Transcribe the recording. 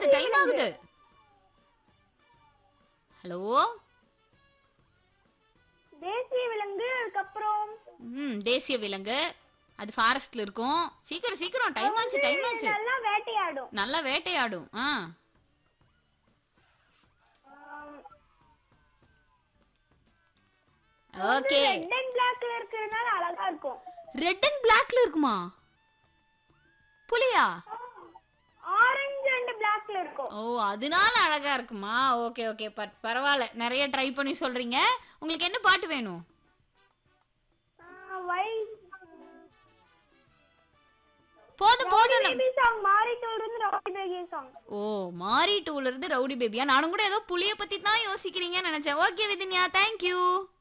ஆகுது டைம் ஆகுது ஹலோ தேசிய விலங்கு அதுக்கப்புறம் ம் தேசிய விலங்கு அது ஃபாரஸ்ட்ல இருக்கும் சீக்கிரம் சீக்கிரம் டைம் ஆச்சு டைம் ஆச்சு நல்லா வேட்டையாடும் நல்லா வேட்டையாடும் ஆ ஆம், ஓகே ரெட் அண்ட் பிளாக்ல இருக்கிறதுனால அழகா இருக்கும் ரெட் அண்ட் பிளாக்ல இருக்குமா புலியா ஆரஞ்சு அண்ட் பிளாக்ல இருக்கும் ஓ அதனால அழகா இருக்குமா ஓகே ஓகே பட் பரவாயில்ல நிறைய ட்ரை பண்ணி சொல்றீங்க உங்களுக்கு என்ன பாட்டு வேணும் வைட் போதும் போதும் நம்ம- பேபி சாங் மாறிட்டு இருந்து ரவுடி பேபி சாங் ஓ மாரி டூல இருந்து ரவுடி பேபியா நானும் கூட ஏதோ புளிய பத்தி தான் யோசிக்கிறீங்கன்னு நினைச்சேன் ஓகே விதின்யா தேங்க்யூ